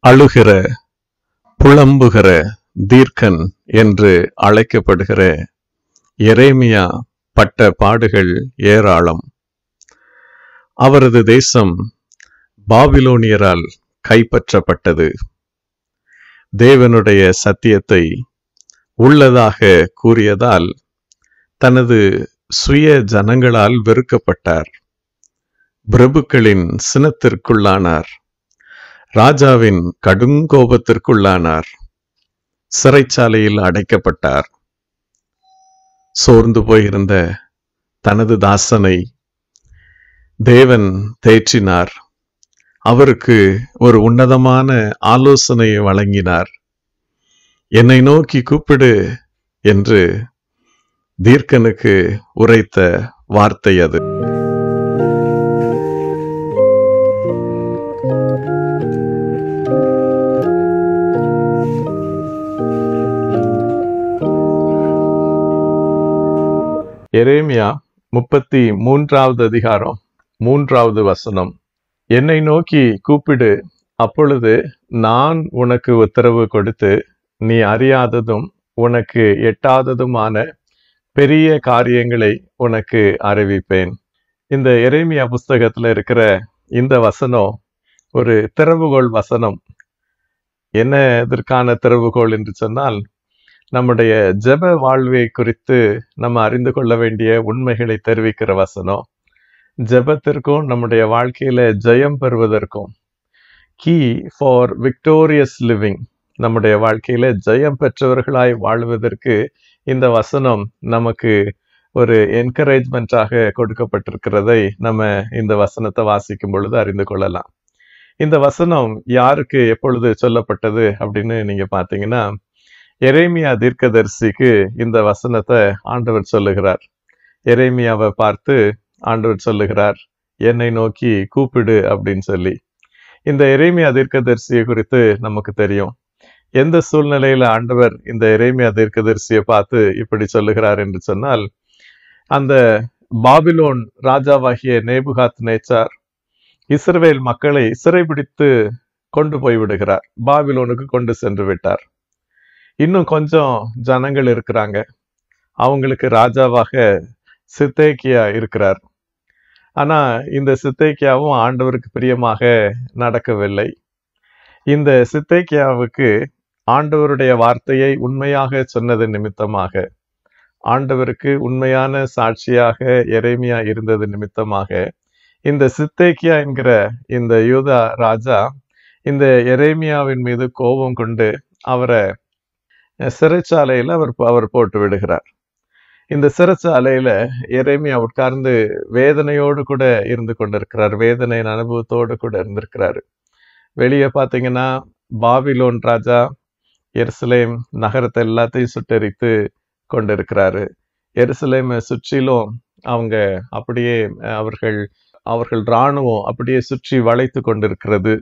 அழுகிற புலம்புகிற தீர்க்கன் என்று அழைக்கப்படுகிற எரேமியா பட்ட பாடுகள் ஏராளம் அவரது தேசம் பாபிலோனியரால் கைப்பற்றப்பட்டது தேவனுடைய சத்தியத்தை உள்ளதாக கூறியதால் தனது சுய ஜனங்களால் வெறுக்கப்பட்டார் பிரபுக்களின் சினத்திற்குள்ளானார் ராஜாவின் கடுங்கோபத்திற்குள்ளானார் சிறைச்சாலையில் அடைக்கப்பட்டார் சோர்ந்து போயிருந்த தனது தாசனை தேவன் தேற்றினார் அவருக்கு ஒரு உன்னதமான ஆலோசனையை வழங்கினார் என்னை நோக்கி கூப்பிடு என்று தீர்க்கனுக்கு உரைத்த வார்த்தை அது எரேமியா முப்பத்தி மூன்றாவது அதிகாரம் மூன்றாவது வசனம் என்னை நோக்கி கூப்பிடு அப்பொழுது நான் உனக்கு உத்தரவு கொடுத்து நீ அறியாததும் உனக்கு எட்டாததுமான பெரிய காரியங்களை உனக்கு அறிவிப்பேன் இந்த எரேமியா புஸ்தகத்துல இருக்கிற இந்த வசனம் ஒரு திறவுகோல் வசனம் என்ன இதற்கான திறவுகோல் என்று சொன்னால் நம்முடைய ஜெப வாழ்வை குறித்து நம்ம அறிந்து கொள்ள வேண்டிய உண்மைகளை தெரிவிக்கிற வசனம் ஜெபத்திற்கும் நம்முடைய வாழ்க்கையில ஜெயம் பெறுவதற்கும் கீ ஃபார் விக்டோரியஸ் லிவிங் நம்முடைய வாழ்க்கையில ஜெயம் பெற்றவர்களாய் வாழ்வதற்கு இந்த வசனம் நமக்கு ஒரு என்கரேஜ்மெண்ட்டாக கொடுக்கப்பட்டிருக்கிறதை நம்ம இந்த வசனத்தை வாசிக்கும் பொழுது அறிந்து கொள்ளலாம் இந்த வசனம் யாருக்கு எப்பொழுது சொல்லப்பட்டது அப்படின்னு நீங்க பாத்தீங்கன்னா எரேமியா தீர்க்கதரிசிக்கு இந்த வசனத்தை ஆண்டவர் சொல்லுகிறார் எரேமியாவை பார்த்து ஆண்டவர் சொல்லுகிறார் என்னை நோக்கி கூப்பிடு அப்படின்னு சொல்லி இந்த எரேமியா தீர்க்கதரிசியை குறித்து நமக்கு தெரியும் எந்த சூழ்நிலையில ஆண்டவர் இந்த எரேமியா தீர்க்கதரிசியை பார்த்து இப்படி சொல்லுகிறார் என்று சொன்னால் அந்த பாபிலோன் ராஜாவாகிய நேபுகாத் நேச்சார் இஸ்ரவேல் மக்களை சிறைபிடித்து கொண்டு போய் விடுகிறார் பாபிலோனுக்கு கொண்டு சென்று விட்டார் இன்னும் கொஞ்சம் ஜனங்கள் இருக்கிறாங்க அவங்களுக்கு ராஜாவாக சித்தேக்கியா இருக்கிறார் ஆனா இந்த சித்தேக்கியாவும் ஆண்டவருக்கு பிரியமாக நடக்கவில்லை இந்த சித்தேக்கியாவுக்கு ஆண்டவருடைய வார்த்தையை உண்மையாக சொன்னது நிமித்தமாக ஆண்டவருக்கு உண்மையான சாட்சியாக எரேமியா இருந்தது நிமித்தமாக இந்த சித்தேக்கியா என்கிற இந்த யூதா ராஜா இந்த எரேமியாவின் மீது கோபம் கொண்டு அவரை சிறைச்சாலையில அவர் அவர் போட்டு விடுகிறார் இந்த சிறைச்சாலையில எரேமியா உட்கார்ந்து வேதனையோடு கூட இருந்து கொண்டிருக்கிறார் வேதனையின் அனுபவத்தோடு கூட இருந்திருக்கிறாரு வெளியே பார்த்தீங்கன்னா பாபிலோன் ராஜா எருசலேம் நகரத்தை எல்லாத்தையும் சுட்டரித்து கொண்டிருக்கிறாரு எருசலேமை சுற்றிலும் அவங்க அப்படியே அவர்கள் அவர்கள் இராணுவம் அப்படியே சுற்றி வளைத்து கொண்டிருக்கிறது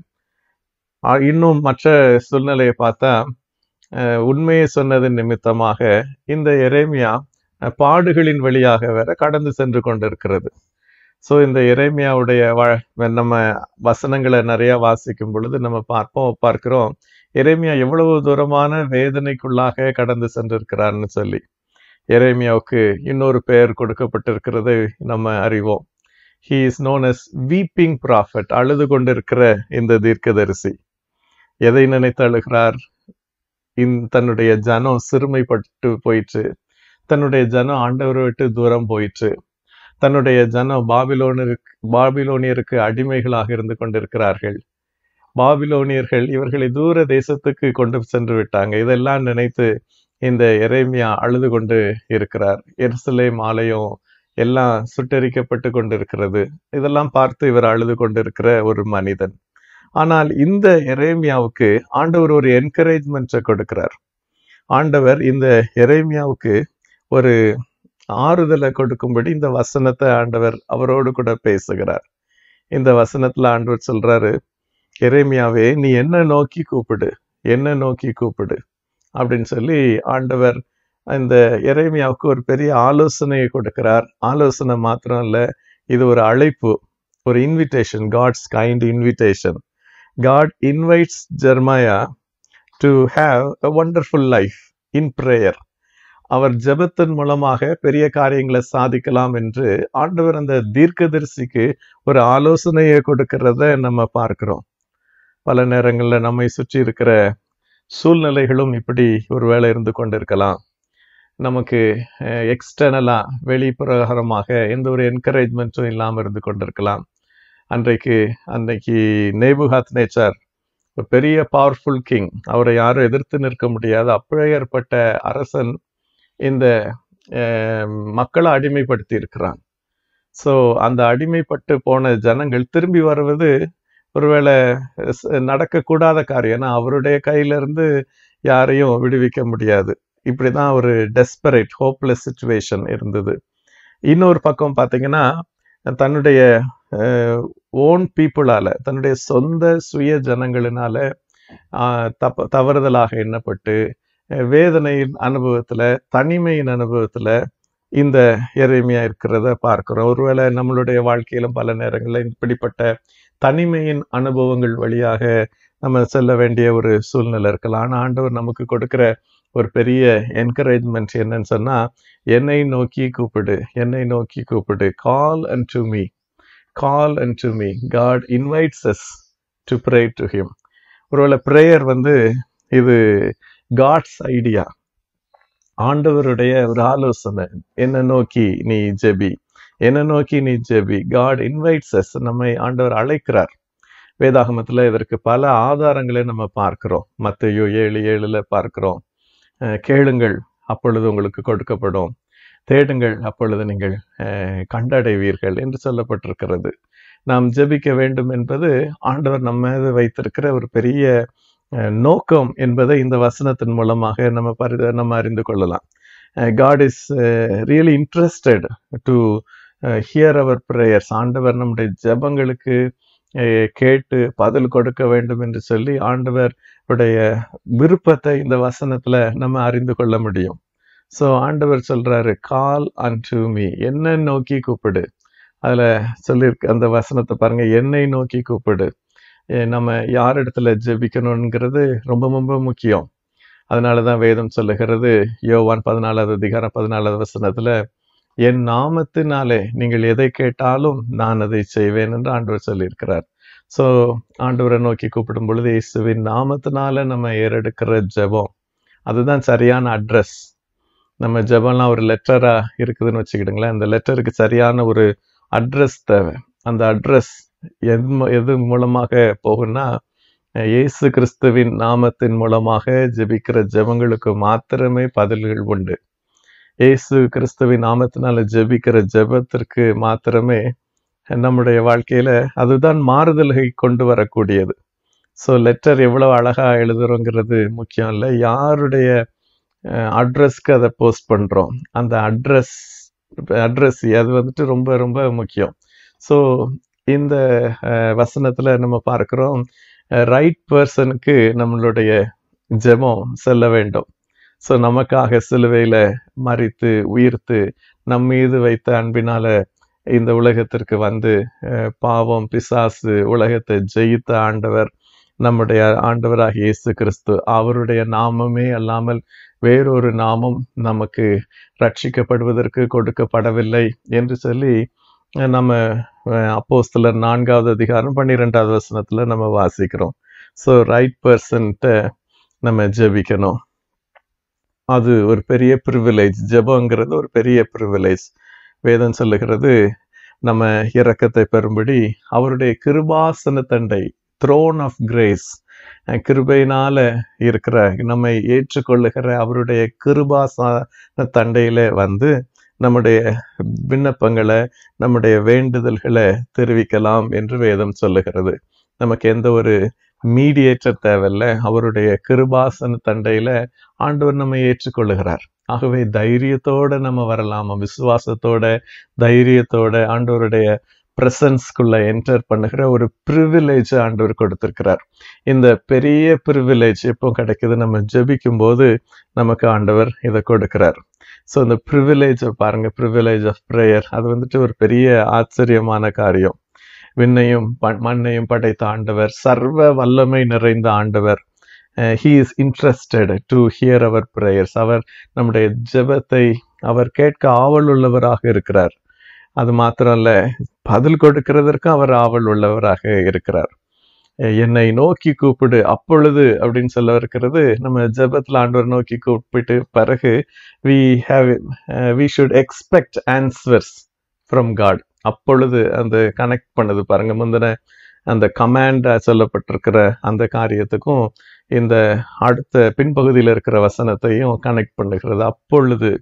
இன்னும் மற்ற சூழ்நிலையை பார்த்தா உண்மையை சொன்னது நிமித்தமாக இந்த எரேமியா பாடுகளின் வழியாக வேற கடந்து சென்று கொண்டிருக்கிறது ஸோ இந்த எரேமியாவுடைய நம்ம வசனங்களை நிறைய வாசிக்கும் பொழுது நம்ம பார்ப்போம் பார்க்கிறோம் எரேமியா எவ்வளவு தூரமான வேதனைக்குள்ளாக கடந்து சென்றிருக்கிறார்னு சொல்லி எரேமியாவுக்கு இன்னொரு பெயர் கொடுக்கப்பட்டிருக்கிறதை நம்ம அறிவோம் he is known as weeping prophet அழுது கொண்டிருக்கிற இந்த தீர்க்கதரிசி எதை நினைத்து அழுகிறார் இந் தன்னுடைய ஜனம் சிறுமைப்பட்டு போயிற்று தன்னுடைய ஜனம் ஆண்டவரை விட்டு தூரம் போயிற்று தன்னுடைய ஜனம் பாபிலோனருக்கு பாபிலோனியருக்கு அடிமைகளாக இருந்து கொண்டிருக்கிறார்கள் பாபிலோனியர்கள் இவர்களை தூர தேசத்துக்கு கொண்டு சென்று விட்டாங்க இதெல்லாம் நினைத்து இந்த எரேமியா அழுது கொண்டு இருக்கிறார் எருசலேம் ஆலயம் எல்லாம் சுட்டரிக்கப்பட்டு கொண்டிருக்கிறது இதெல்லாம் பார்த்து இவர் அழுது கொண்டிருக்கிற ஒரு மனிதன் ஆனால் இந்த எரேமியாவுக்கு ஆண்டவர் ஒரு என்கரேஜ்மெண்ட்டை கொடுக்கிறார் ஆண்டவர் இந்த எரேமியாவுக்கு ஒரு ஆறுதலை கொடுக்கும்படி இந்த வசனத்தை ஆண்டவர் அவரோடு கூட பேசுகிறார் இந்த வசனத்துல ஆண்டவர் சொல்றாரு எரேமியாவே நீ என்ன நோக்கி கூப்பிடு என்ன நோக்கி கூப்பிடு அப்படின்னு சொல்லி ஆண்டவர் இந்த எரேமியாவுக்கு ஒரு பெரிய ஆலோசனையை கொடுக்கிறார் ஆலோசனை மாத்திரம் இல்ல இது ஒரு அழைப்பு ஒரு invitation God's kind invitation God invites Jeremiah to have a wonderful life in prayer அவர் ஜெபத்தின் மூலமாக பெரிய காரியங்களை சாதிக்கலாம் என்று ஆண்டவர் அந்த தீர்க்கதரிசிக்கு ஒரு ஆலோசனையை கொடுக்கிறத நம்ம பார்க்கிறோம் பல நேரங்களில் நம்மை சுற்றி இருக்கிற சூழ்நிலைகளும் இப்படி ஒரு வேளை இருந்து கொண்டிருக்கலாம் நமக்கு எக்ஸ்டர்னலாக வெளிப்பிரகாரமாக எந்த ஒரு என்கரேஜ்மெண்ட்டும் இல்லாமல் இருந்து கொண்டிருக்கலாம் அன்றைக்கு அன்னைக்கு நேபுகாத் நேச்சர் ஒரு பெரிய பவர்ஃபுல் கிங் அவரை யாரும் எதிர்த்து நிற்க முடியாத அப்பேற்பட்ட அரசன் இந்த அஹ், மக்களை அடிமைப்படுத்தி இருக்கிறான் ஸோ அந்த அடிமைப்பட்டு போன ஜனங்கள் திரும்பி வருவது ஒருவேளை ஸ்- நடக்கக்கூடாத காரியம் ஏன்னா அவருடைய கையிலிருந்து யாரையும் விடுவிக்க முடியாது இப்படிதான் ஒரு டெஸ்பரேட் ஹோப்லெஸ் சுச்சுவேஷன் இருந்தது இன்னொரு பக்கம் பார்த்தீங்கன்னா தன்னுடைய ஓன் பீப்புளால தன்னுடைய சொந்த சுய ஜனங்களினால ஆஹ், தப்ப தவறுதலாக எண்ணப்பட்டு அஹ், வேதனையின் அனுபவத்துல தனிமையின் அனுபவத்துல இந்த எரேமியா இருக்கிறத பார்க்கிறோம் ஒருவேளை நம்மளுடைய வாழ்க்கையிலும் பல நேரங்களில் இப்படிப்பட்ட தனிமையின் அனுபவங்கள் வழியாக நம்ம செல்ல வேண்டிய ஒரு சூழ்நிலை இருக்கலாம் ஆனால் ஆண்டவர் நமக்கு கொடுக்கிற ஒரு பெரிய என்கரேஜ்மெண்ட் என்னன்னு சொன்னா என்னை நோக்கி கூப்பிடு என்னை நோக்கி கூப்பிடு call unto me call unto me God invites us to pray to him ஒருவேளை ப்ரேயர் வந்து இது காட்ஸ் ஐடியா ஆண்டவருடைய ஒரு ஆலோசனை என்ன நோக்கி நீ ஜெபி என்ன நோக்கி நீ ஜெபி காட் இன்வைட்ஸ் அஸ் நம்மை ஆண்டவர் அழைக்கிறார் வேதாகமத்துல இதற்கு பல ஆதாரங்களை நம்ம பார்க்கிறோம் மத்தேயு ஏழு ஏழுல பார்க்கிறோம் அஹ், கேளுங்கள் அப்பொழுது உங்களுக்கு கொடுக்கப்படும் தேடுங்கள் அப்பொழுது நீங்கள் அஹ், கண்டடைவீர்கள் என்று சொல்லப்பட்டிருக்கிறது நாம் ஜெபிக்க வேண்டும் என்பது ஆண்டவர் நம்ம மீது வைத்திருக்கிற ஒரு பெரிய அஹ், நோக்கம் என்பதை இந்த வசனத்தின் மூலமாக நம்ம பரி நம்ம அறிந்து கொள்ளலாம் God is really interested to hear our prayers ஆண்டவர் நம்முடைய ஜெபங்களுக்கு அஹ், கேட்டு பதில் கொடுக்க வேண்டும் என்று சொல்லி ஆண்டவர் உடைய விருப்பத்தை இந்த வசனத்துல நம்ம அறிந்து கொள்ள முடியும் ஸோ ஆண்டவர் சொல்றாரு கால் அன்டு மீ என்ன நோக்கி கூப்பிடு அதுல சொல்லியிருக்கு அந்த வசனத்தை பாருங்க என்னை நோக்கி கூப்பிடு அஹ் நம்ம யார் இடத்துல ஜெபிக்கணுங்கிறது ரொம்ப ரொம்ப முக்கியம் அதனால தான் வேதம் சொல்லுகிறது யோவான் பதினாலாவது அதிகாரம் பதினாலாவது வசனத்துல என் நாமத்தினாலே நீங்கள் எதை கேட்டாலும் நான் அதை செய்வேன் என்று ஆண்டவர் சொல்லியிருக்கிறார் ஸோ ஆண்டவரை நோக்கி கூப்பிடும் பொழுது இயேசுவின் நாமத்தினால நம்ம ஏறெடுக்கிற ஜெபம் அதுதான் சரியான அட்ரஸ் நம்ம ஜெபம்லாம் ஒரு லெட்டரா இருக்குதுன்னு வச்சுக்கிடுங்களேன் அந்த லெட்டருக்கு சரியான ஒரு அட்ரஸ் தேவை அந்த அட்ரஸ் எது மூ- எது மூலமாக போகும்னா அஹ், இயேசு கிறிஸ்துவின் நாமத்தின் மூலமாக ஜெபிக்கிற ஜெபங்களுக்கு மாத்திரமே பதில்கள் உண்டு இயேசு கிறிஸ்துவின் நாமத்தினால ஜெபிக்கிற ஜெபத்திற்கு மாத்திரமே நம்முடைய வாழ்க்கையில அதுதான் மாறுதல்களை கொண்டு வரக்கூடியது ஸோ லெட்டர் எவ்வளவு அழகா எழுதுறோங்கிறது முக்கியம் இல்லை யாருடைய அட்ரஸ்க்கு அதை போஸ்ட் பண்றோம் அந்த அட்ரஸ் அட்ரஸ் அது வந்துட்டு ரொம்ப ரொம்ப முக்கியம் ஸோ இந்த அஹ், வசனத்துல நம்ம பார்க்கிறோம் ரைட் பர்சனுக்கு நம்மளுடைய ஜெபம் செல்ல வேண்டும் ஸோ நமக்காக சிலுவையில மறித்து உயிர்த்து நம் மீது வைத்த அன்பினால இந்த உலகத்திற்கு வந்து அஹ், பாவம் பிசாசு உலகத்தை ஜெயித்த ஆண்டவர் நம்முடைய ஆண்டவராகிய இயேசு கிறிஸ்து அவருடைய நாமமே அல்லாமல் வேறொரு நாமம் நமக்கு ரட்சிக்கப்படுவதற்கு கொடுக்கப்படவில்லை என்று சொல்லி அஹ், நம்ம அப்போஸ்தலர் நான்காவது அதிகாரம் பன்னிரெண்டாவது வசனத்துல நம்ம வாசிக்கிறோம் ஸோ ரைட் பர்சன்ட்ட நம்ம ஜெபிக்கணும் அது ஒரு பெரிய ப்ரிவிலேஜ் ஜெபங்கிறது ஒரு பெரிய ப்ரிவிலேஜ் வேதம் சொல்லுகிறது நம்ம இரக்கத்தை பெறும்படி அவருடைய கிருபாசன தண்டை த்ரோன் ஆஃப் கிரேஸ் கிருபையினால இருக்கிற நம்மை ஏற்றுக்கொள்ளுகிற அவருடைய கிருபாசன தண்டையில வந்து நம்முடைய விண்ணப்பங்களை நம்முடைய வேண்டுதல்களை தெரிவிக்கலாம் என்று வேதம் சொல்லுகிறது நமக்கு எந்த ஒரு மீடியேட்டர் தேவையில்ல அவருடைய கிருபாசன தண்டையில ஆண்டவர் நம்மை ஏற்றுக்கொள்ளுகிறார் ஆகவே தைரியத்தோட நம்ம வரலாமா விசுவாசத்தோட தைரியத்தோட ஆண்டவருடைய பிரசன்ஸ்குள்ள என்டர் பண்ணுகிற ஒரு ப்ரிவிலேஜ் ஆண்டவர் கொடுத்திருக்கிறார் இந்த பெரிய ப்ரிவிலேஜ் எப்போ கிடைக்குது நம்ம ஜெபிக்கும் போது நமக்கு ஆண்டவர் இதை கொடுக்கிறார் ஸோ இந்த ப்ரிவிலேஜை பாருங்க ப்ரிவிலேஜ் ஆஃப் ப்ரேயர் அது வந்துட்டு ஒரு பெரிய ஆச்சரியமான காரியம் விண்ணையும் ப- மண்ணையும் படைத்த ஆண்டவர் சர்வ வல்லமை நிறைந்த ஆண்டவர் he is interested to hear our prayers அவர் நம்முடைய ஜெபத்தை அவர் கேட்க ஆவல் உள்ளவராக இருக்கிறார் அது மாத்திரம் இல்ல பதில் கொடுக்கிறதற்கு அவர் ஆவல் உள்ளவராக இருக்கிறார் அஹ் என்னை நோக்கி கூப்பிடு அப்பொழுது அப்படின்னு சொல்ல இருக்கிறது நம்ம ஜெபத்துல ஆண்டவர் நோக்கி கூப்பிட்டு பிறகு we have we should expect answers from God அப்பொழுது அந்த கனெக்ட் பண்ணது பாருங்க முந்தின அந்த கமாண்ட் சொல்லப்பட்டிருக்கிற அந்த காரியத்துக்கும் இந்த அடுத்த பின்பகுதியில் இருக்கிற வசனத்தையும் கனெக்ட் பண்ணுகிறது அப்பொழுது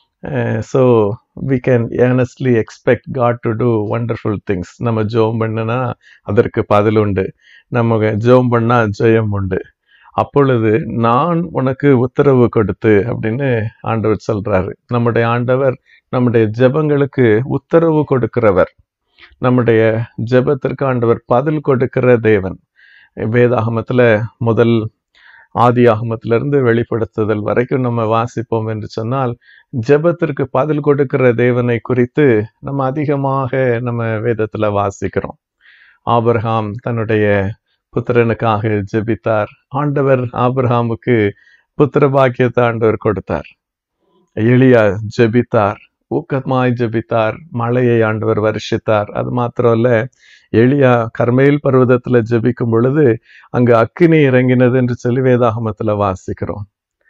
so we can earnestly expect God to do wonderful things நம்ம ஜோம் பண்ணுனா அதற்கு பதில் உண்டு நம்ம ஜோம் பண்ணா ஜெயம் உண்டு அப்பொழுது நான் உனக்கு உத்தரவு கொடுத்து அப்படின்னு ஆண்டவர் சொல்றாரு நம்முடைய ஆண்டவர் நம்முடைய ஜெபங்களுக்கு உத்தரவு கொடுக்கிறவர் நம்முடைய ஜெபத்திற்கு ஆண்டவர் பதில் கொடுக்கிற தேவன் வேதாகமத்துல முதல் ஆதி ஆகமத்திலிருந்து வெளிப்படுத்துதல் வரைக்கும் நம்ம வாசிப்போம் என்று சொன்னால் ஜெபத்திற்கு பதில் கொடுக்கிற தேவனை குறித்து நம்ம அதிகமாக நம்ம வேதத்துல வாசிக்கிறோம் ஆபிரகாம் தன்னுடைய புத்திரனுக்காக ஜெபித்தார் ஆண்டவர் ஆபிரகாமுக்கு புத்திர பாக்கியத்தை ஆண்டவர் கொடுத்தார் எளியா ஜெபித்தார் ஊக்கமாய் ஜெபித்தார் மழையை ஆண்டவர் வருஷித்தார் அது மாத்திரம் இல்ல எளியா கர்மேல் பர்வதத்துல ஜெபிக்கும் பொழுது அங்கு அக்கினி இறங்கினது என்று சொல்லி வேதாகமத்துல வாசிக்கிறோம்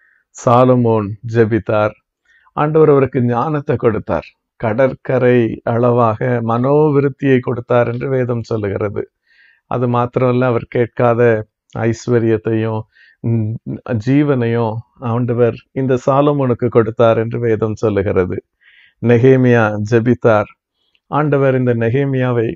சாலமோன் ஜெபித்தார் ஆண்டவர் அவருக்கு ஞானத்தை கொடுத்தார் கடற்கரை அளவாக மனோவிருத்தியை கொடுத்தார் என்று வேதம் சொல்லுகிறது அது மாத்திரமல்ல அவர் கேட்காத ஐஸ்வர்யத்தையும் ம், ஜீவனையும் ஆண்டவர் இந்த சாலமோனுக்கு கொடுத்தார் என்று வேதம் சொல்லுகிறது நெகேமியா ஜெபித்தார் ஆண்டவர் இந்த நெகேமியாவை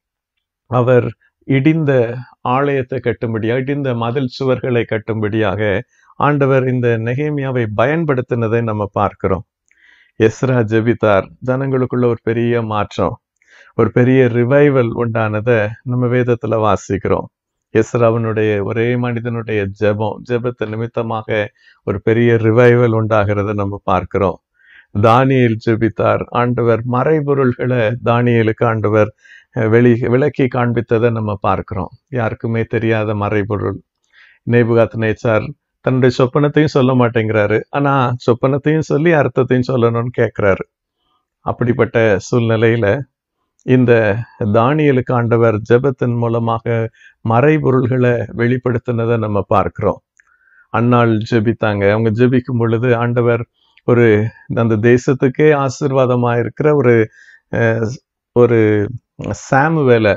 அவர் இடிந்த ஆலயத்தை கட்டும்படியாக இடிந்த மதில் சுவர்களை கட்டும்படியாக ஆண்டவர் இந்த நெகேமியாவை பயன்படுத்தினதை நம்ம பார்க்கிறோம் எஸ்ரா ஜெபித்தார் ஜனங்களுக்குள்ள ஒரு பெரிய மாற்றம் ஒரு பெரிய ரிவைவல் உண்டானதை நம்ம வேதத்துல வாசிக்கிறோம் எஸ்ராவனுடைய ஒரே மனிதனுடைய ஜெபம் ஜெபத்தை நிமித்தமாக ஒரு பெரிய ரிவைவல் உண்டாகிறத நம்ம பார்க்கிறோம் தானியேல் ஜெபித்தார் ஆண்டவர் மறைபொருள்களை தானியேலுக்கு ஆண்டவர் அஹ், வெளி விளக்கி காண்பித்ததை நம்ம பார்க்கிறோம் யாருக்குமே தெரியாத மறைபொருள் நேபுகாத் நேச்சார் தன்னுடைய சொப்பனத்தையும் சொல்ல மாட்டேங்கிறாரு ஆனா சொப்பனத்தையும் சொல்லி அர்த்தத்தையும் சொல்லணும்னு கேட்கிறாரு அப்படிப்பட்ட சூழ்நிலையில இந்த தானியலுக்கு ஆண்டவர் ஜெபத்தின் மூலமாக மறைபொருள்களை வெளிப்படுத்தினதை நம்ம பார்க்கிறோம் அன்னாள் ஜெபித்தாங்க அவங்க ஜெபிக்கும் பொழுது ஆண்டவர் ஒரு அந்த தேசத்துக்கே ஆசீர்வாதமா இருக்கிற ஒரு அஹ், ஒரு சாமுவேலை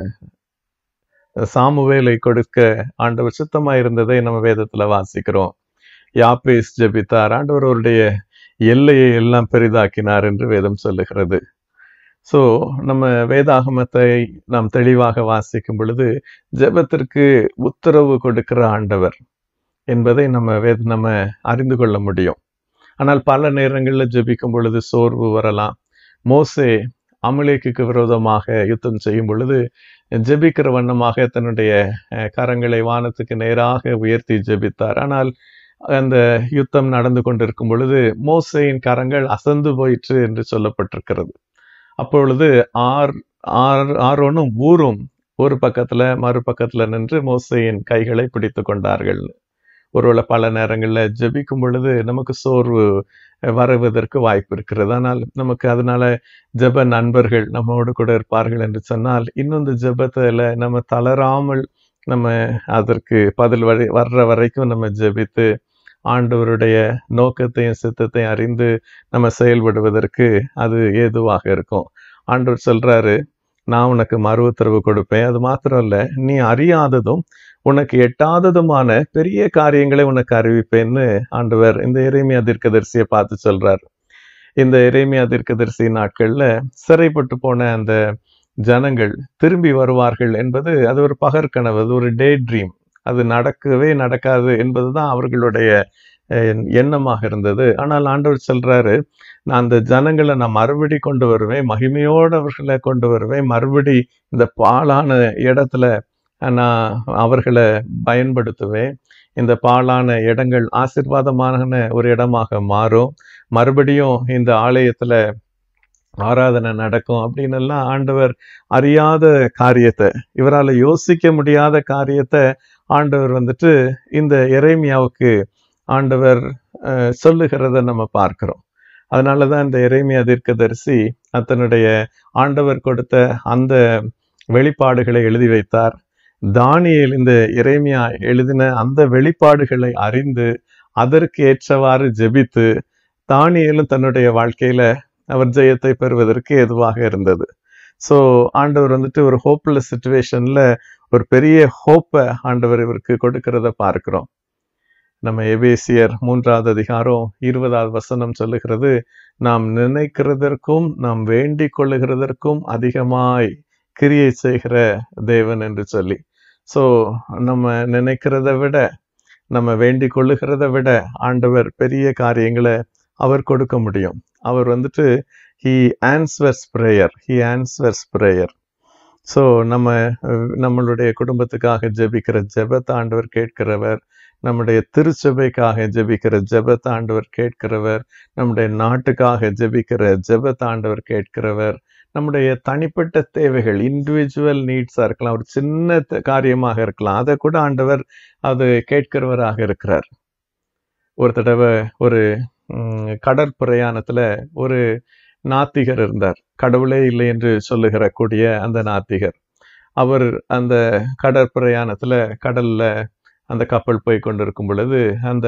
சாமுவேலை கொடுக்க ஆண்டவர் சுத்தமா இருந்ததை நம்ம வேதத்துல வாசிக்கிறோம் யாப்பேஸ் ஜெபித்தார் ஆண்டவர் அவருடைய எல்லையை எல்லாம் பெரிதாக்கினார் என்று வேதம் சொல்லுகிறது சோ நம்ம வேதாகமத்தை நாம் தெளிவாக வாசிக்கும் பொழுது ஜெபத்திற்கு உத்தரவு கொடுக்கிற ஆண்டவர் என்பதை நம்ம வேத நம்ம அறிந்து கொள்ள முடியும் ஆனால் பல நேரங்களில் ஜெபிக்கும் பொழுது சோர்வு வரலாம் மோசே அமலேக்குக்கு விரோதமாக யுத்தம் செய்யும் பொழுது ஜெபிக்கிற வண்ணமாக தன்னுடைய அஹ், கரங்களை வானத்துக்கு நேராக உயர்த்தி ஜெபித்தார் ஆனால் அந்த யுத்தம் நடந்து கொண்டிருக்கும் பொழுது மோசேயின் கரங்கள் அசந்து போயிற்று என்று சொல்லப்பட்டிருக்கிறது அப்பொழுது ஆர் ஆர் ஆரோனும் ஊரும் ஒரு பக்கத்துல மறுபக்கத்துல நின்று மோசேயின் கைகளை பிடித்து கொண்டார்கள் ஒருவேளை பல நேரங்கள்ல ஜெபிக்கும் பொழுது நமக்கு சோர்வு வருவதற்கு வாய்ப்பு இருக்கிறது ஆனால் நமக்கு அதனால ஜெப நண்பர்கள் நம்மோடு கூட இருப்பார்கள் என்று சொன்னால் இன்னும் இந்த ஜெபத்துல நம்ம தளராமல் நம்ம அதற்கு பதில் வரை வர்ற வரைக்கும் நம்ம ஜெபித்து ஆண்டவருடைய நோக்கத்தையும் சித்தத்தையும் அறிந்து நம்ம செயல்படுவதற்கு அது ஏதுவாக இருக்கும் ஆண்டவர் சொல்றாரு நான் உனக்கு மறு உத்தரவு கொடுப்பேன் அது மாத்திரம் இல்ல நீ அறியாததும் உனக்கு எட்டாததுமான பெரிய காரியங்களை உனக்கு அறிவிப்பேன்னு ஆண்டவர் இந்த இறைமையா தீர்க்கதரிசியை பார்த்து சொல்றார் இந்த இறைமையா தீர்க்கதரிசி நாட்கள்ல சிறைப்பட்டு போன அந்த ஜனங்கள் திரும்பி வருவார்கள் என்பது அது ஒரு பகற்கனவு அது ஒரு டே ட்ரீம் அது நடக்கவே நடக்காது என்பதுதான் அவர்களுடைய அஹ், எண்ணமாக இருந்தது ஆனால் ஆண்டவர் சொல்றாரு நான் அந்த ஜனங்களை நான் மறுபடி கொண்டு வருவேன் மகிமையோடு அவர்களை கொண்டு வருவேன் மறுபடி இந்த பாழான இடத்துல நான் அவர்களை பயன்படுத்துவேன் இந்த பாழான இடங்கள் ஆசீர்வாதமான ஒரு இடமாக மாறும் மறுபடியும் இந்த ஆலயத்துல ஆராதனை நடக்கும் அப்படின்னு எல்லாம் ஆண்டவர் அறியாத காரியத்தை இவரால் யோசிக்க முடியாத காரியத்தை ஆண்டவர் வந்துட்டு இந்த எரேமியாவுக்கு ஆண்டவர் அஹ், சொல்லுகிறத நம்ம பார்க்கிறோம் அதனால தான் இந்த எரேமியா தீர்க்கதரிசி தன்னுடைய ஆண்டவர் கொடுத்த அந்த வெளிப்பாடுகளை எழுதி வைத்தார் தானியேல் இந்த எரேமியா எழுதின அந்த வெளிப்பாடுகளை அறிந்து அதற்கு ஏற்றவாறு ஜெபித்து தானியேலும் தன்னுடைய வாழ்க்கையில அவர் ஜெயத்தை பெறுவதற்கு எதுவாக இருந்தது ஸோ ஆண்டவர் வந்துட்டு ஒரு ஹோப்லெஸ் சுச்சுவேஷன்ல ஒரு பெரிய ஹோப்பை ஆண்டவர் இவருக்கு கொடுக்கிறத பார்க்கிறோம் நம்ம எபேசியர் மூன்றாவது அதிகாரம் இருபதாவது வசனம் சொல்லுகிறது நாம் நினைக்கிறதற்கும் நாம் வேண்டிக் கொள்ளுகிறதற்கும் அதிகமாய் கிரியை செய்கிற தேவன் என்று சொல்லி ஸோ நம்ம நினைக்கிறத விட நம்ம வேண்டிக் கொள்ளுகிறத விட ஆண்டவர் பெரிய காரியங்களை அவர் கொடுக்க முடியும் அவர் வந்துட்டு he answers prayer he answers prayer so நம்ம அஹ், நம்மளுடைய குடும்பத்துக்காக ஜெபிக்கிற ஜெபத்தை ஆண்டவர் கேட்கிறவர் நம்முடைய திருச்சபைக்காக ஜெபிக்கிற ஜெபத்தை ஆண்டவர் கேட்கிறவர் நம்முடைய நாட்டுக்காக ஜெபிக்கிற ஜெபத்தை ஆண்டவர் கேட்கிறவர் நம்முடைய தனிப்பட்ட தேவைகள் இண்டிவிஜுவல் நீட்ஸாக இருக்கலாம் ஒரு சின்ன த- காரியமாக இருக்கலாம் அதை கூட ஆண்டவர் அது கேட்கிறவராக இருக்கிறார் ஒரு தடவை ஒரு ம், கடற்பிரயாணத்துல ஒரு நாத்திகர் இருந்தார் கடவுளே இல்லை என்று சொல்லுகிற கூடிய அந்த நாத்திகர் அவர் அந்த கடற்பிரயாணத்துல கடல்ல அந்த கப்பல் போய் கொண்டிருக்கும் பொழுது அந்த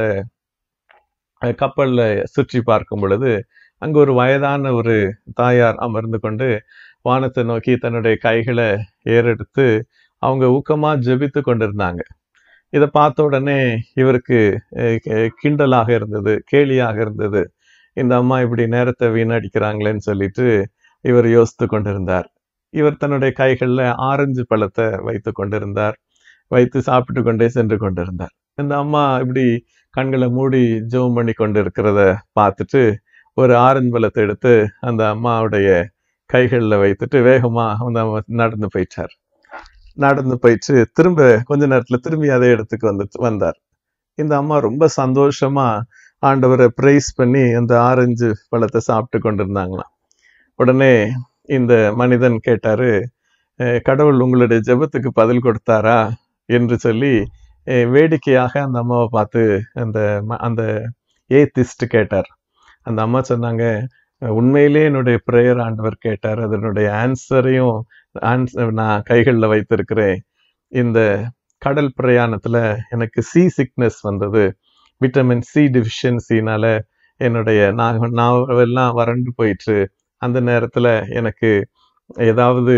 அஹ், கப்பல்ல சுற்றி பார்க்கும் பொழுது அங்க ஒரு வயதான ஒரு தாயார் அமர்ந்து கொண்டு வானத்தை நோக்கி தன்னுடைய கைகளை ஏறெடுத்து அவங்க ஊக்கமா ஜெபித்து கொண்டிருந்தாங்க இதை பார்த்த உடனே இவருக்கு அஹ், கி- கிண்டலாக இருந்தது கேலியாக இருந்தது இந்த அம்மா இப்படி நேரத்தை வீணடிக்கிறாங்களேன்னு சொல்லிட்டு இவர் யோசித்து கொண்டிருந்தார் இவர் தன்னுடைய கைகளில் ஆரஞ்சு பழத்தை வைத்து கொண்டிருந்தார் வைத்து சாப்பிட்டு கொண்டே சென்று கொண்டிருந்தார் இந்த அம்மா இப்படி கண்களை மூடி ஜெபம் பண்ணி கொண்டு இருக்கிறத பார்த்துட்டு ஒரு ஆரஞ்சு பழத்தை எடுத்து அந்த அம்மாவுடைய கைகளில் வைத்துட்டு வேகமா அந்த அம்மா நடந்து போயிட்டார் நடந்து போயிட்டு திரும்ப கொஞ்ச நேரத்துல திரும்பி அதே இடத்துக்கு வந்து வந்தார் இந்த அம்மா ரொம்ப சந்தோஷமா ஆண்டவரை பிரைஸ் பண்ணி அந்த ஆரஞ்சு பழத்தை சாப்பிட்டு கொண்டிருந்தாங்களாம் உடனே இந்த மனிதன் கேட்டாரு "அஹ், கடவுள் உங்களுடைய ஜெபத்துக்கு பதில் கொடுத்தாரா என்று சொல்லி அஹ், வேடிக்கையாக அந்த அம்மாவை பார்த்து அந்த ம- அந்த ஏத்திஸ்ட் கேட்டார் அந்த அம்மா சொன்னாங்க "அஹ், உண்மையிலே என்னுடைய ப்ரேயர் ஆண்டவர் கேட்டார் அதனுடைய ஆன்சரையும் ஆன்சர் நான் கைகளில் வைத்திருக்கிறேன் இந்த கடல் பிரயாணத்துல எனக்கு சி சிக்னஸ் வந்தது விட்டமின் சி டிஃபிஷியன்சினால என்னுடைய நாக நாவெல்லாம் வறண்டு போயிட்டு அந்த நேரத்துல எனக்கு ஏதாவது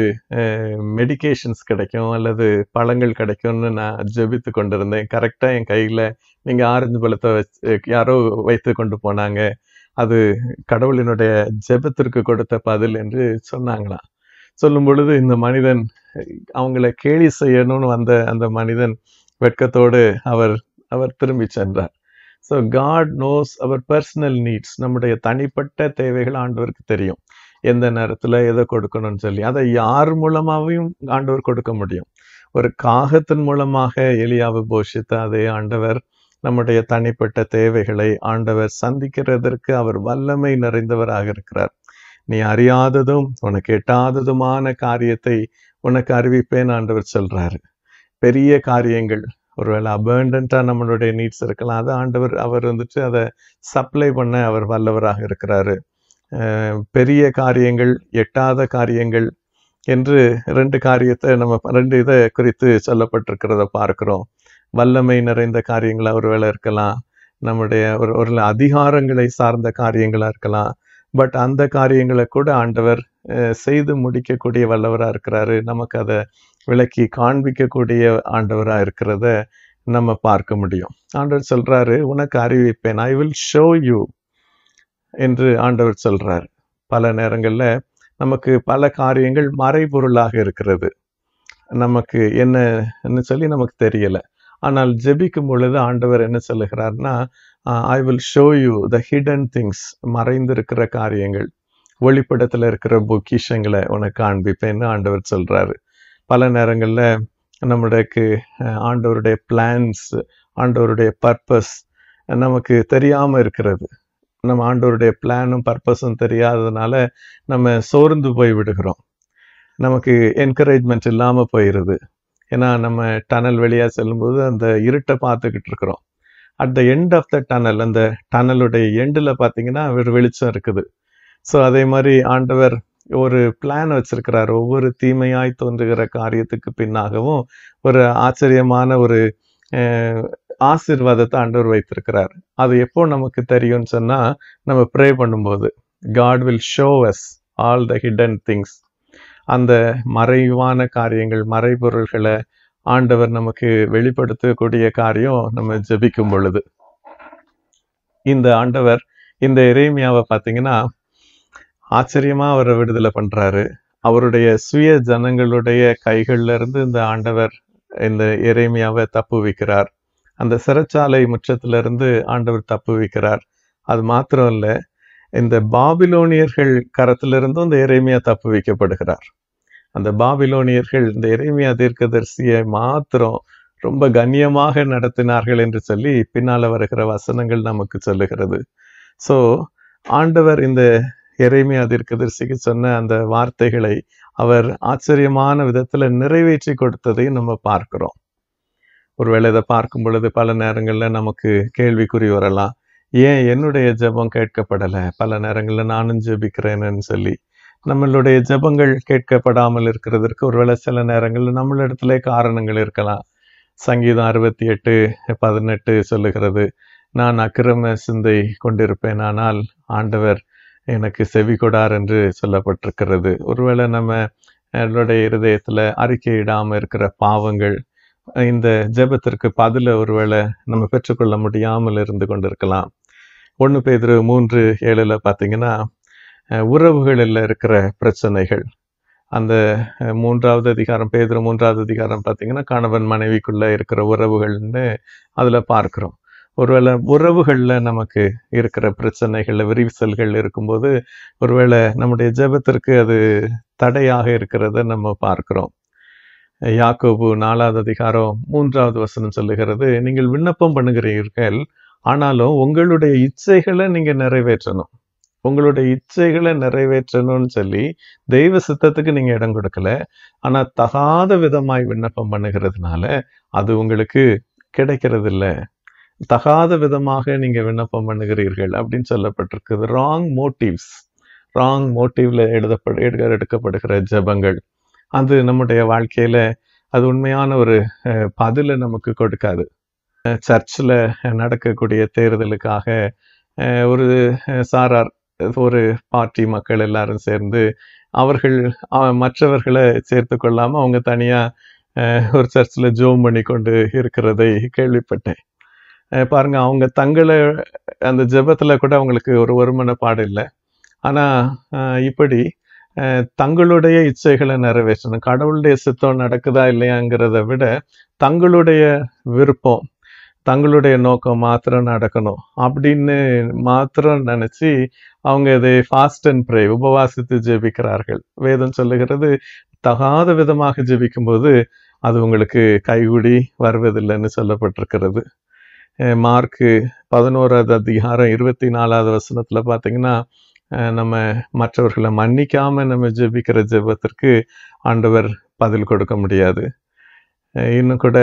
மெடிகேஷன்ஸ் கிடைக்கும் அல்லது பழங்கள் கிடைக்கும்னு நான் ஜெபித்து கொண்டிருந்தேன் கரெக்டாக என் கையில் நீங்கள் ஆரஞ்சு பழத்தை வச்சு யாரோ வைத்து கொண்டு போனாங்க அது கடவுளினுடைய ஜெபத்திற்கு கொடுத்த பதில் என்று சொன்னாங்களாம் சொல்லும் பொழுது இந்த மனிதன் அவங்கள கேலி செய்யணும்னு வந்த அந்த மனிதன் வெட்கத்தோடு அவர் அவர் திரும்பி சென்றார் so God knows our personal needs நம்முடைய தனிப்பட்ட தேவைகள் ஆண்டவருக்கு தெரியும் எந்த நேரத்தில் எதை கொடுக்கணும்னு சொல்லி அதை யார் மூலமாகவும் ஆண்டவர் கொடுக்க முடியும் ஒரு காகத்தின் மூலமாக எலியாவை போஷித்த அதே ஆண்டவர் நம்முடைய தனிப்பட்ட தேவைகளை ஆண்டவர் சந்திக்கிறதற்கு அவர் வல்லமை நிறைந்தவராக இருக்கிறார் நீ அறியாததும் உனக்கு எட்டாததுமான காரியத்தை உனக்கு அறிவிப்பேன் ஆண்டவர் சொல்றாரு பெரிய காரியங்கள் ஒருவேளை அபண்டண்டா நம்மளுடைய நீட்ஸ் இருக்கலாம் அதை ஆண்டவர் அவர் வந்துட்டு அதை சப்ளை பண்ண அவர் வல்லவராக இருக்கிறாரு அஹ் பெரிய காரியங்கள் எட்டாத காரியங்கள் என்று ரெண்டு காரியத்தை நம்ம ரெண்டு இதை குறித்து சொல்லப்பட்டிருக்கிறத பார்க்கிறோம் வல்லமை நிறைந்த காரியங்களா ஒருவேளை இருக்கலாம் நம்முடைய ஒரு ஒரு அதிகாரங்களை சார்ந்த காரியங்களா இருக்கலாம் பட் அந்த காரியங்களை கூட ஆண்டவர் அஹ், செய்து முடிக்கக்கூடிய வல்லவரா இருக்கிறாரு நமக்கு அதை விளக்கி காண்பிக்கக்கூடிய ஆண்டவரா இருக்கிறத நம்ம பார்க்க முடியும் ஆண்டவர் சொல்றாரு உனக்கு அறிவிப்பேன் ஐ வில் ஷோ யூ என்று ஆண்டவர் சொல்றார் பல நேரங்கள்ல நமக்கு பல காரியங்கள் மறைபொருளாக இருக்கிறது நமக்கு என்னன்னு சொல்லி நமக்கு தெரியல ஆனால் ஜெபிக்கும் பொழுது ஆண்டவர் என்ன சொல்லுகிறார்னா I will show you the hidden things மறைந்திருக்கிற காரியங்கள் ஒளிப்படத்துல இருக்கிற பொக்கிஷங்களை உனக்கு காண்பிப்பேன்னு ஆண்டவர் சொல்றாரு பல நேரங்கள்ல நம்மளுக்கு அஹ், ஆண்டவருடைய பிளான்ஸ் ஆண்டவருடைய பர்பஸ் நமக்கு தெரியாம இருக்கிறது நம்ம ஆண்டவருடைய பிளானும் பர்பஸும் தெரியாததுனால நம்ம சோர்ந்து போய் விடுகிறோம் நமக்கு என்கரேஜ்மெண்ட் இல்லாமல் போயிடுது ஏன்னா நம்ம டனல் வழியாக செல்லும்போது அந்த இருட்டை பார்த்துக்கிட்டு இருக்கிறோம் at the end of the tunnel அந்த டனலுடைய எண்டில் பார்த்தீங்கன்னா ஒரு வெளிச்சம் இருக்குது ஸோ அதே மாதிரி ஆண்டவர் ஒரு பிளான் வச்சிருக்கிறார் ஒவ்வொரு தீமையாய் தோன்றுகிற காரியத்துக்கு பின்னாகவும் ஒரு ஆச்சரியமான ஒரு அஹ், ஆசீர்வாதத்தை ஆண்டவர் வைத்திருக்கிறார் அது எப்போ நமக்கு தெரியும்னு சொன்னா நம்ம ப்ரே பண்ணும்போது God will show us all the hidden things அந்த மறைவான காரியங்கள் மறைபொருள்களை ஆண்டவர் நமக்கு வெளிப்படுத்தக்கூடிய காரியம் நம்ம ஜெபிக்கும் பொழுது இந்த ஆண்டவர் இந்த எரேமியாவை பார்த்தீங்கன்னா ஆச்சரியமா அவரை விடுதலை பண்றாரு அவருடைய சுய ஜனங்களுடைய கைகள்ல இருந்து இந்த ஆண்டவர் இந்த எரேமியாவை தப்பு வைக்கிறார் அந்த சிறைச்சாலை முற்றத்துல இருந்து ஆண்டவர் தப்பு வைக்கிறார் அது மாத்திரம் இல்ல இந்த பாபிலோனியர்கள் கரத்திலிருந்தும் இந்த எரேமியா தப்பு வைக்கப்படுகிறார் அந்த பாபிலோனியர்கள் இந்த எரேமியா தீர்க்கதரிசியை மாத்திரம் ரொம்ப கண்ணியமாக நடத்தினார்கள் என்று சொல்லி பின்னால வருகிற வசனங்கள் நமக்கு சொல்லுகிறது ஸோ ஆண்டவர் இந்த எரேமியா தீர்க்கதரிசிக்கு சொன்ன அந்த வார்த்தைகளை அவர் ஆச்சரியமான விதத்துல நிறைவேற்றி கொடுத்ததையும் நம்ம பார்க்கிறோம் ஒருவேளை இதை பார்க்கும் பொழுது பல நேரங்கள்ல நமக்கு கேள்விக்குறி வரலாம் ஏன் என்னுடைய ஜெபம் கேட்கப்படலை பல நேரங்கள்ல நானும் ஜெபிக்கிறேன்னு சொல்லி நம்மளுடைய ஜெபங்கள் கேட்கப்படாமல் இருக்கிறதற்கு ஒருவேளை சில நேரங்கள்ல நம்மளிடத்திலே காரணங்கள் இருக்கலாம் சங்கீதம் அறுபத்தி எட்டு பதினெட்டு சொல்லுகிறது நான் அக்கிரம சிந்தை கொண்டிருப்பேன் ஆனால் ஆண்டவர் எனக்கு செவி கொடார் என்று சொல்லப்பட்டிருக்கிறது ஒருவேளை நம்ம நம்மளுடைய இருதயத்துல அறிக்கையிடாம இருக்கிற பாவங்கள் இந்த ஜெபத்திற்கு பதில ஒருவேளை நம்ம பெற்றுக்கொள்ள முடியாமல் இருந்து கொண்டிருக்கலாம் ஒன்று பேதிரு மூன்று ஏழுல பார்த்தீங்கன்னா அஹ், உறவுகளில் இருக்கிற பிரச்சனைகள் அந்த அஹ், மூன்றாவது அதிகாரம் பேதுரு மூன்றாவது அதிகாரம் பார்த்தீங்கன்னா கணவன் மனைவிக்குள்ள இருக்கிற உறவுகள்னு அதுல பார்க்கிறோம் ஒருவேளை உறவுகள்ல நமக்கு இருக்கிற பிரச்சனைகள் விரிசல்கள் இருக்கும்போது ஒருவேளை நம்முடைய ஜெபத்திற்கு அது தடையாக இருக்கிறத நம்ம பார்க்கிறோம் யாக்கோபு நாலாவது அதிகாரம் மூன்றாவது வசனம் சொல்லுகிறது நீங்கள் விண்ணப்பம் பண்ணுகிறீர்கள் ஆனாலும் உங்களுடைய இச்சைகளை நீங்க நிறைவேற்றணும் உங்களுடைய இச்சைகளை நிறைவேற்றணும்னு சொல்லி தெய்வ சித்தத்துக்கு நீங்க இடம் கொடுக்கல ஆனா தகாத விதமாய் விண்ணப்பம் பண்ணுகிறதுனால அது உங்களுக்கு கிடைக்கிறது இல்ல தகாத விதமாக நீங்க விண்ணப்பம் பண்ணுகிறீர்கள் அப்படின்னு சொல்லப்பட்டிருக்குது ராங் மோட்டிவ்ஸ் ராங் மோட்டிவ்ல எழுதப்படு எடுக்க- எடுக்கப்படுகிற ஜெபங்கள் அது நம்முடைய வாழ்க்கையில அது உண்மையான ஒரு அஹ், பதிலை நமக்கு கொடுக்காது சர்ச்சில் நடக்கக்கூடிய தேர்தலுக்காக அஹ், ஒரு அஹ், சாரார் ஒரு பார்ட்டி மக்கள் எல்லாரும் சேர்ந்து அவர்கள் அஹ், மற்றவர்களை சேர்த்து கொள்ளாம அவங்க தனியா அஹ், ஒரு சர்ச்சில் ஜோம் பண்ணி கொண்டு இருக்கிறதை கேள்விப்பட்டேன் அஹ், பாருங்க அவங்க தங்களை அந்த ஜெபத்துல கூட அவங்களுக்கு ஒரு ஒருமனப்பாடு இல்லை ஆனா அஹ், இப்படி அஹ், தங்களுடைய இச்சைகளை நிறைவேற்றணும் கடவுளுடைய சித்தம் நடக்குதா இல்லையாங்கிறத விட தங்களுடைய விருப்பம் தங்களுடைய நோக்கம் மாத்திரம் நடக்கணும் அப்படின்னு மாத்திரம் நினைச்சு அவங்க இதை ஃபாஸ்ட் அண்ட் ப்ரே உபவாசித்து ஜெபிக்கிறார்கள் வேதம் சொல்லுகிறது தகாத விதமாக ஜெபிக்கும்போது அது உங்களுக்கு கைகூடி வருவதில்லைன்னு சொல்லப்பட்டிருக்கிறது அஹ் மார்க்கு பதினோராவது அதிகாரம் இருபத்தி நாலாவது வசனத்துல பாத்தீங்கன்னா அஹ் நம்ம மற்றவர்களை மன்னிக்காம நம்ம ஜெபிக்கிற ஜெபத்திற்கு ஆண்டவர் பதில் கொடுக்க முடியாது அஹ் இன்னும் கூட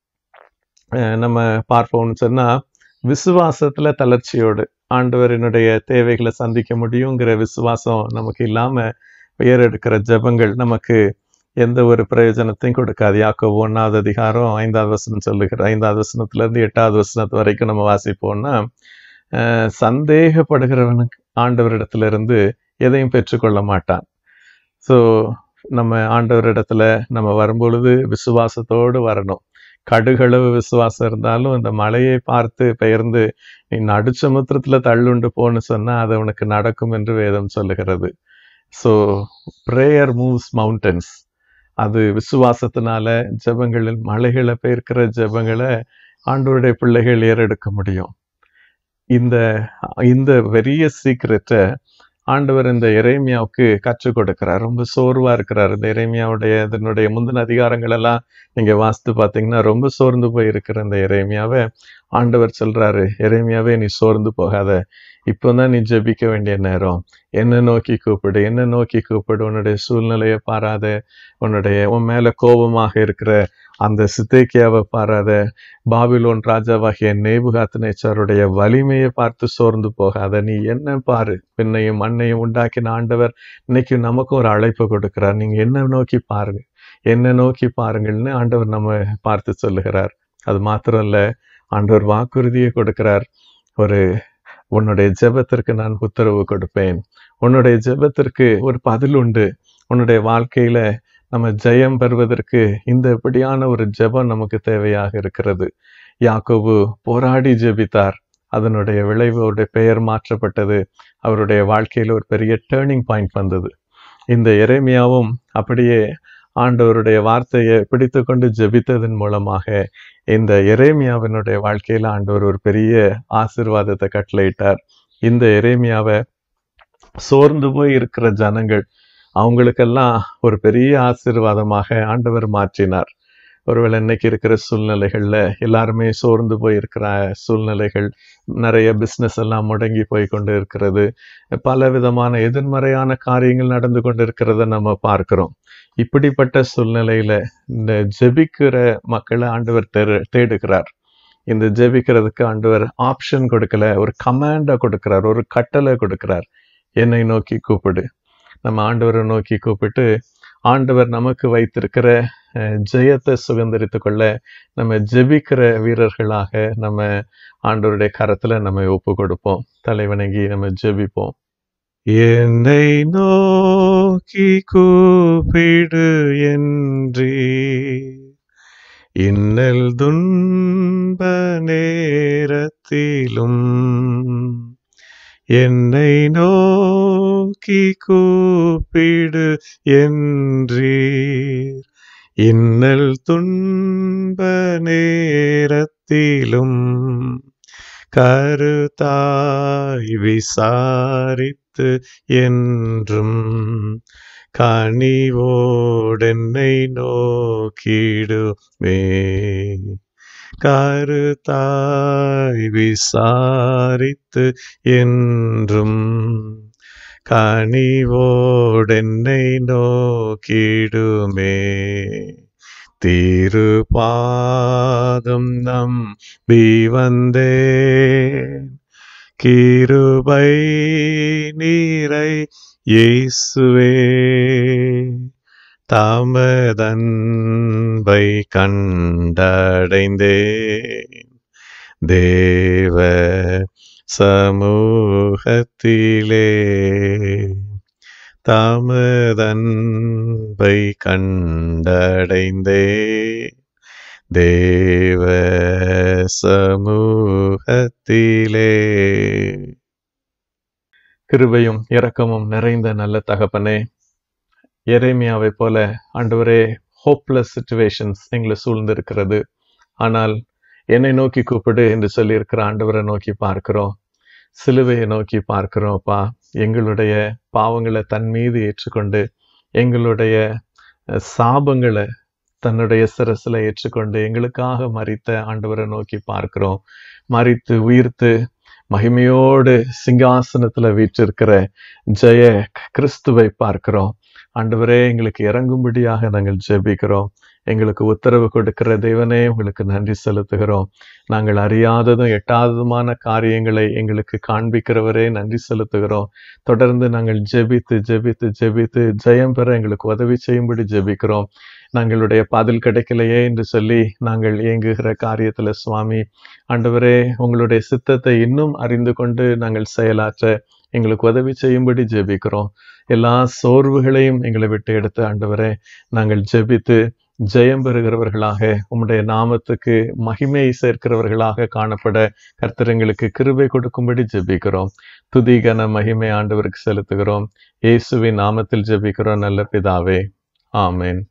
அஹ் நம்ம பார்ப்போம்னு சொன்னா விசுவாசத்துல தளர்ச்சியோடு ஆண்டவரினுடைய தேவைகளை சந்திக்க முடியுங்கிற விசுவாசம் நமக்கு இல்லாம உயரெடுக்கிற ஜெபங்கள் நமக்கு எந்த ஒரு பிரயோஜனத்தையும் கொடுக்காது யாக்கோபு ஒன்னாவது அதிகாரம் ஐந்தாவது வசனம் சொல்லுகிற ஐந்தாவது வசனத்துல இருந்து எட்டாவது வசனத்து வரைக்கும் நம்ம வாசிப்போம்னா அஹ் சந்தேகப்படுகிறவனுக்கு ஆண்டவரிடத்துல இருந்து எதையும் பெற்றுக்கொள்ள மாட்டான் ஸோ நம்ம ஆண்டவரிடத்துல நம்ம வரும்பொழுது விசுவாசத்தோடு வரணும் கடுகளவு விசுவாசம் இருந்தாலும் இந்த மலையை பார்த்து பெயர்ந்து நீ நடுச்சமுத்திரத்துல தள்ளுண்டு போன்னு சொன்னா அது உனக்கு நடக்கும் என்று வேதம் சொல்லுகிறது ஸோ ப்ரேயர் மூவ்ஸ் மவுண்டன்ஸ் அது விசுவாசத்தினால ஜெபங்களில் மலைகளை பெயர்க்கிற ஜெபங்களை ஆண்டவருடைய பிள்ளைகள் ஏறெடுக்க முடியும் இந்த இந்த பெரிய சீக்கிரத்தை ஆண்டவர் இந்த இறைமையாவுக்கு கற்றுக் கொடுக்கிறார் ரொம்ப சோர்வா இருக்கிறார் இந்த இறைமையாவுடைய இதனுடைய முந்தின அதிகாரங்கள் எல்லாம் நீங்க வாசித்து பார்த்தீங்கன்னா ரொம்ப சோர்ந்து போய் இருக்கிற இந்த இறைமையாவை ஆண்டவர் சொல்றாரு எரேமியாவே நீ சோர்ந்து போகாத இப்போதான் நீ ஜெபிக்க வேண்டிய நேரம் என்ன நோக்கி கூப்பிடு என்ன நோக்கி கூப்பிடு உன்னுடைய சூழ்நிலையை பாராத உன்னுடைய உன் மேல கோபமாக இருக்கிற அந்த சித்தேக்கியாவை பாராத பாபிலோன் ராஜாவாகிய நேபுகாத்நேச்சாருடைய வலிமையை பார்த்து சோர்ந்து போகாத நீ என்ன பாரு பின்னையும் மண்ணையும் உண்டாக்கின ஆண்டவர் இன்னைக்கு நமக்கும் ஒரு அழைப்பு கொடுக்கிறார் நீங்க என்ன நோக்கி பாருங்க என்ன நோக்கி பாருங்கள்னு ஆண்டவர் நம்ம பார்த்து சொல்லுகிறார் அது மாத்திரம் இல்ல ஆண்டவர் வாக்குறுதியை கொடுக்கிறார் ஒரு உன்னுடைய ஜெபத்திற்கு நான் உத்தரவு கொடுப்பேன் உன்னுடைய ஜெபத்திற்கு ஒரு பதில் உண்டு உன்னுடைய வாழ்க்கையில நம்ம ஜெயம் பெறுவதற்கு இந்த இப்படியான ஒரு ஜெபம் நமக்கு தேவையாக இருக்கிறது யாக்கோபு போராடி ஜெபித்தார் அதனுடைய விளைவு அவருடைய பெயர் மாற்றப்பட்டது அவருடைய வாழ்க்கையில ஒரு பெரிய டேர்னிங் பாயிண்ட் வந்தது இந்த எரேமியாவும் அப்படியே ஆண்டவருடைய வார்த்தையை பிடித்து கொண்டு ஜெபித்ததன் மூலமாக இந்த எரேமியாவினுடைய வாழ்க்கையில ஆண்டவர் ஒரு பெரிய ஆசிர்வாதத்தை கட்டளையிட்டார் இந்த எரேமியாவை சோர்ந்து போய் இருக்கிற ஜனங்கள் அவங்களுக்கெல்லாம் ஒரு பெரிய ஆசீர்வாதமாக ஆண்டவர் மாற்றினார் ஒருவேளை இன்னைக்கு இருக்கிற சூழ்நிலைகள்ல எல்லாருமே சோர்ந்து போய் இருக்கிற சூழ்நிலைகள் நிறைய பிசினஸ் எல்லாம் முடங்கி போய் கொண்டு இருக்கிறது பல விதமான எதிர்மறையான காரியங்கள் நடந்து கொண்டு இருக்கிறத நம்ம பார்க்கிறோம் இப்படிப்பட்ட சூழ்நிலையில இந்த ஜெபிக்கிற மக்களை ஆண்டவர் தேடு- தேடுகிறார் இந்த ஜெபிக்கிறதுக்கு ஆண்டவர் ஆப்ஷன் கொடுக்கல ஒரு கமாண்டை கொடுக்கிறார் ஒரு கட்டளை கொடுக்கிறார் என்னை நோக்கி கூப்பிடு நம்ம ஆண்டவரை நோக்கி கூப்பிட்டு ஆண்டவர் நமக்கு வைத்திருக்கிற அஹ், ஜெயத்தை சுதந்திரித்து கொள்ள நம்ம ஜெபிக்கிற வீரர்களாக நம்ம ஆண்டவருடைய கரத்துல நம்ம ஒப்பு கொடுப்போம் தலைவணங்கி நம்ம ஜெபிப்போம் என்னை நோக்கி கூப்பிடு என்றே இன்னல் துன்ப நேரத்திலும் என்னை நோக்கி கூப்பிடு என்றீர் இன்னல் துன்ப நேரத்திலும் கருத்தாய் விசாரித்து என்றும் கனிவோடென்னை நோக்கிடுமே கருத்தாய் விசாரித்து என்றும் கனிவோடென்னை நோக்கிடுமே திருபாதம் நம்பி வந்தேன் கிருபை நீரை இயேசுவே தாமதன்பை கண்டடைந்தேன் தேவ சமூகத்திலே தாமதன்பை கண்டடைந்தேன் தேவ சமூகத்திலே கிருபையும் இரக்கமும் நிறைந்த நல்ல தகப்பனே எரேமியாவை போல ஆண்டவரே ஹோப்லெஸ் சுச்சுவேஷன்ஸ் எங்களை சூழ்ந்திருக்கிறது ஆனால் என்னை நோக்கி கூப்பிடு என்று சொல்லியிருக்கிற ஆண்டவரை நோக்கி பார்க்கிறோம் சிலுவையை நோக்கி பார்க்கிறோம்ப்பா எங்களுடைய பாவங்களை தன் மீது ஏற்றுக்கொண்டு எங்களுடைய அஹ், சாபங்களை தன்னுடைய சிரசில் ஏற்றுக்கொண்டு எங்களுக்காக மறித்த ஆண்டவரை நோக்கி பார்க்கிறோம் மறித்து உயிர்த்து மகிமையோடு சிங்காசனத்துல வீற்றிருக்கிற ஜெய கிறிஸ்துவை பார்க்கிறோம் ஆண்டவரே எங்களுக்கு இறங்கும்படியாக நாங்கள் ஜெபிக்கிறோம் எங்களுக்கு உத்தரவு கொடுக்கிற தேவனே உங்களுக்கு நன்றி செலுத்துகிறோம் நாங்கள் அறியாததும் எட்டாததுமான காரியங்களை எங்களுக்கு காண்பிக்கிறவரே நன்றி செலுத்துகிறோம் தொடர்ந்து நாங்கள் ஜெபித்து ஜெபித்து ஜெபித்து ஜெயம் பெற எங்களுக்கு உதவி செய்யும்படி ஜெபிக்கிறோம் நாங்களுடைய பதில் கிடைக்கலையே என்று சொல்லி நாங்கள் இயங்குகிற காரியத்துல சுவாமி ஆண்டவரே உங்களுடைய சித்தத்தை இன்னும் அறிந்து கொண்டு நாங்கள் செயலாற்ற எங்களுக்கு உதவி செய்யும்படி ஜெபிக்கிறோம் எல்லா சோர்வுகளையும் எங்களை விட்டு எடுத்து ஆண்டவரே நாங்கள் ஜெபித்து ஜெயம் பெறுகிறவர்களாக உம்முடைய நாமத்துக்கு மகிமை சேர்க்கிறவர்களாக காணப்பட கர்த்தர் எங்களுக்கு கிருபை கொடுக்கும்படி ஜெபிக்கிறோம் துதி கன மகிமை ஆண்டவருக்கு செலுத்துகிறோம் இயேசுவின் நாமத்தில் ஜெபிக்கிறோம் நல்ல பிதாவே ஆமென்